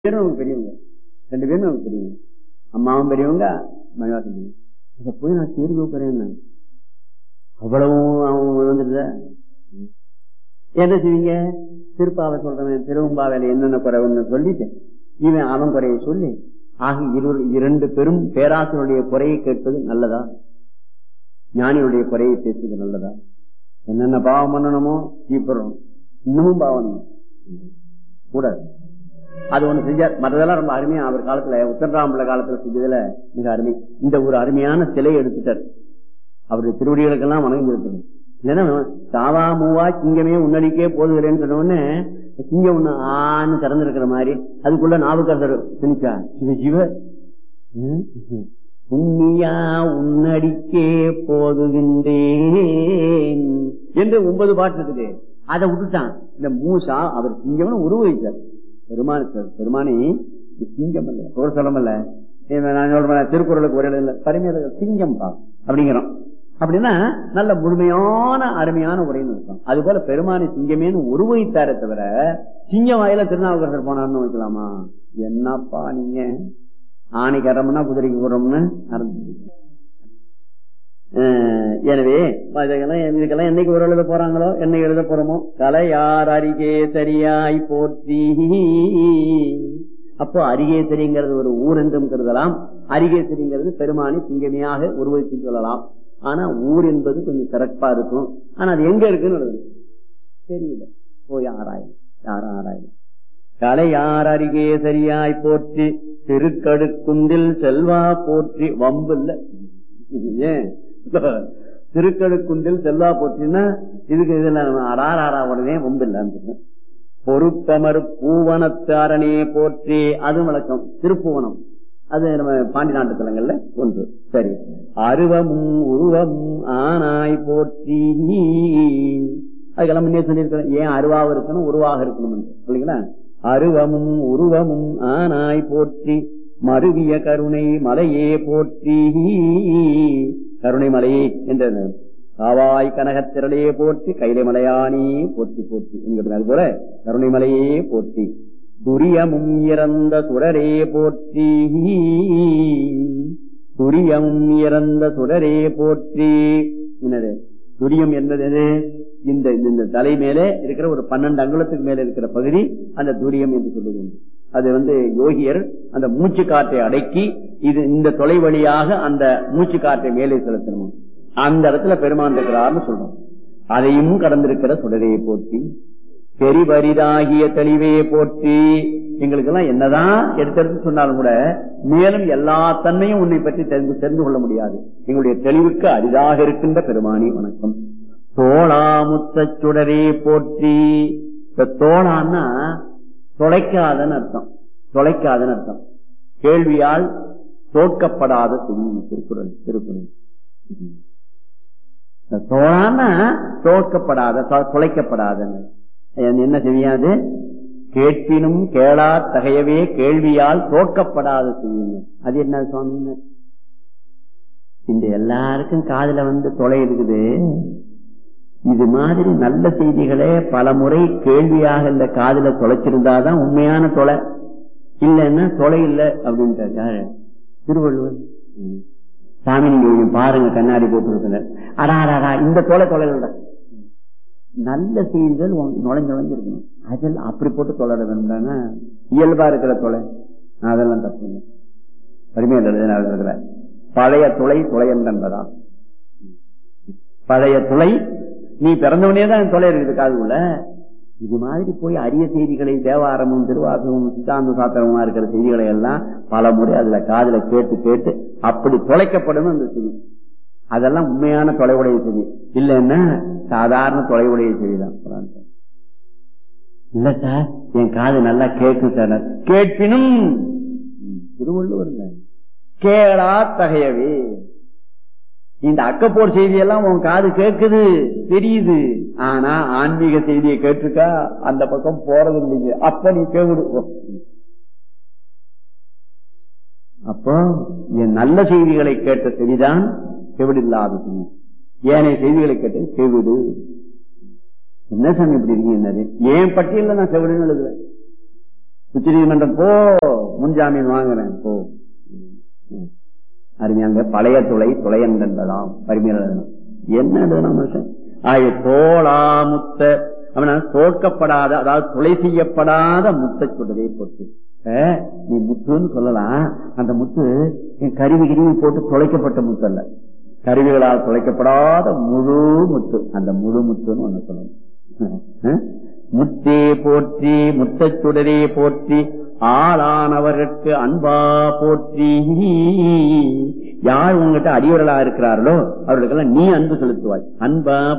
பேரும் நமக்கு பெரியவங்க ரெண்டு பேரும் நமக்கு பெரியவங்க அம்மாவும் பெரியவங்க மணிவாசன் பெரியவங்க இதை போய் நான் தீர்வு போறேன் அவ்வளவும் அவன் வந்துடுத என்ன செய்வீங்க திருப்பாவை சொல்றவன் திருவம்பாவையில என்னென்ன குறைவுன்னு சொல்லிட்டு இவன் அவன் குறையை சொல்லி ஆக இரு இரண்டு பெரும் பேராசனுடைய குறையை கேட்பது நல்லதா ஞானியுடைய குறையை பேசுவது நல்லதா என்னென்ன பாவம் பண்ணணுமோ தீப்புறோம் இன்னமும் பாவம் கூடாது அது ஒண்ணு செஞ்சார் மற்றதெல்லாம் ரொம்ப அருமையா அவர் காலத்துல உத்தரராமல காலத்துல செஞ்சதுல மிக அருமை இந்த ஒரு அருமையான சிலை எடுத்துட்டார் அவருடைய திருவடிகளுக்கெல்லாம் வணங்கி இருக்குது இல்லைன்னா தாவா மூவா சிங்கமே உன்னடிக்கே போதுகிறேன்னு சொன்ன உடனே சிங்கம் ஒண்ணு ஆன்னு திறந்திருக்கிற மாதிரி அதுக்குள்ள நாவுக்கரசர் திணிச்சா சிவ சிவ உன்னியா உன்னடிக்கே போதுகின்றேன் என்று ஒன்பது பாட்டு இருக்குது அதை விட்டுட்டான் இந்த மூசா அவர் சிங்கம் உருவகித்தார் பெருமான பெருமானி சிங்கம் அல்ல ஒரு சொல்லமல்ல நான் சொல்றேன் திருக்குறளுக்கு ஒரு இல்லை பரிமையில சிங்கம் பா அப்படிங்கிறோம் அப்படின்னா நல்ல முழுமையான அருமையான உரைன்னு இருக்கும் அது போல பெருமானி சிங்கமேனு உருவகித்தாரே தவிர சிங்கம் வாயில திருநாவுக்கரசர் போனார்னு வைக்கலாமா என்னப்பா நீங்க ஆணைக்கு அறம்னா குதிரைக்கு போறோம்னு ஆரம்பிச்சு எனவே இதுக்கெல்லாம் இதுக்கெல்லாம் என்னைக்கு ஒரு எழுத போறாங்களோ என்னைக்கு எழுத போறோமோ கலை யார் அருகே சரியாய் போற்றி அப்போ அரிகேசரிங்கிறது ஒரு ஊர் என்றும் கருதலாம் அரிகேசரிங்கிறது பெருமானி சிங்கமையாக உருவகித்து சொல்லலாம் ஆனா ஊர் என்பது கொஞ்சம் சிறப்பா இருக்கும் ஆனா அது எங்க இருக்குன்னு தெரியல போய் ஆராயும் யாரும் ஆராயும் கலை யார் அருகே சரியாய் போற்றி திருக்கடுக்குந்தில் செல்வா போற்றி வம்பு இல்ல ஏன் திருக்கடுக்குண்டில் செல்வா போற்றினா இதுக்கு இதுல அடார் ஆறா உடனே வம்பு இல்லான்னு பொறுப்பமர் பூவனத்தாரனே போற்றி அது வழக்கம் திருப்புவனம் அது நம்ம பாண்டி நாட்டு தலங்கள்ல ஒன்று சரி அருவமும் உருவமும் ஆனாய் போற்றி அதுக்கெல்லாம் முன்னே சொல்லியிருக்கிறேன் ஏன் அருவாக இருக்கணும் உருவாக இருக்கணும் இல்லைங்களா அருவமும் உருவமும் ஆனாய் போற்றி மருவிய கருணை மலையே போற்றி கருணை மலையே என்ற காவாய் கனகத்திரளையே போற்றி கைலை மலையானே போற்றி போற்றி என்கிறது அது போல கருணை மலையே போற்றி துரியமும் இறந்த சுடரே போற்றி துரியமும் இறந்த சுடரே போற்றி என்னது துரியம் என்பது இந்த இந்த தலை மேலே இருக்கிற ஒரு பன்னெண்டு அங்குலத்துக்கு மேல இருக்கிற பகுதி அந்த துரியம் என்று சொல்லுவது அது வந்து யோகியர் அந்த மூச்சு காற்றை அடக்கி இது இந்த தொலை வழியாக அந்த மூச்சு காற்றை மேலே செலுத்தணும் அந்த இடத்துல பெருமான் இருக்கிறார்னு சொல்றோம் அதையும் கடந்திருக்கிற சுடரையை போற்றி பெரிவரிதாகிய தெளிவே போற்றி எங்களுக்கு எல்லாம் என்னதான் எடுத்தெடுத்து சொன்னாலும் கூட மேலும் எல்லா தன்மையும் உன்னை பற்றி தெரிந்து தெரிந்து கொள்ள முடியாது எங்களுடைய தெளிவுக்கு அரிதாக இருக்கின்ற பெருமானி வணக்கம் தோளாமுத்த சுடரே போற்றி இந்த தோளான்னா தொலைக்காதன்னு அர்த்தம் தொலைக்காதன்னு அர்த்தம் கேள்வியால் தோற்கப்படாத திருக்குறள் திருக்குறள் தோழான்னா தோற்கப்படாத தொலைக்கப்படாதன்னு என்ன செய்யாது கேட்பினும் கேளா தகையவே கேள்வியால் தோற்கப்படாத செய்யுங்க அது என்ன சுவாமி இந்த எல்லாருக்கும் காதல வந்து தொலை இருக்குது இது மாதிரி நல்ல செய்திகளே பல முறை கேள்வியாக இந்த காதல தொலைச்சிருந்தாதான் உண்மையான தொலை இல்லைன்னா தொலை இல்லை அப்படின்ட்டு திருவள்ளுவர் சாமி நீங்க பாருங்க கண்ணாடி போட்டு அடாடா இந்த தொலை தொலைல நல்ல செய்திகள் நுழைஞ்சு நுழைஞ்சிருக்கணும் அதெல்லாம் அப்படி போட்டு தொலைட வேண்டாம்னா இயல்பா இருக்கிற தொலை அதெல்லாம் தப்பு இல்லை வறுமையில பழைய துளை துளை என்பதா பழைய துளை நீ பிறந்தவனே தான் தொலை இருக்குது காதுக்குள்ள இது மாதிரி போய் அரிய செய்திகளை தேவாரமும் திருவாசகமும் சித்தாந்த சாத்திரமா இருக்கிற செய்திகளை எல்லாம் பல முறை அதுல காதுல கேட்டு கேட்டு அப்படி தொலைக்கப்படும் அந்த செய்தி அதெல்லாம் உண்மையான தொலைவுடைய செய்தி இல்லைன்னா சாதாரண தொலைவுடைய செய்திதான் இல்ல சார் என் காது நல்லா கேட்கும் சார் கேட்பினும் திருவள்ளுவருங்க கேளா தகையவே இந்த அக்கப்போர் செய்தியெல்லாம் உன் காது கேட்குது தெரியுது ஆனா ஆன்மீக செய்தியை கேட்டிருக்கா அந்த பக்கம் போறது இல்லைங்க அப்ப நீ கேவிடு அப்போ என் நல்ல செய்திகளை கேட்ட செவிதான் செவிடில்லாதது ஏனைய செய்திகளை கேட்டது செவிடு என்ன சாமி இப்படி இருக்கீங்க ஏன் பட்டியல நான் செவிடுன்னு எழுதுவேன் உச்ச நீதிமன்றம் போ முன்ஜாமீன் வாங்குறேன் போ ம். அருமையாங்க பழைய துளை துளையன்றலாம் பரிமையாளர் என்ன எழுதணும் மனுஷன் ஆகிய தோளா முத்த அவன தோற்கப்படாத அதாவது துளை செய்யப்படாத முத்தை சொல்றதே போட்டு அஹ், நீ முத்துன்னு சொல்லலாம் அந்த முத்து என் கருவி கிருவி போட்டு துளைக்கப்பட்ட முத்து அல்ல கருவிகளால் துளைக்கப்படாத முழு முத்து அந்த முழு முத்துன்னு ஒண்ணு சொல்லணும் அஹ், முத்தே போற்றி முத்தச் சுடரே போற்றி ஆளானவர்களுக்கு அன்பா போற்றி யார் உங்ககிட்ட அடியவர்களா இருக்கிறார்களோ அவர்களுக்கெல்லாம் நீ அன்பு செலுத்துவாய் அன்பா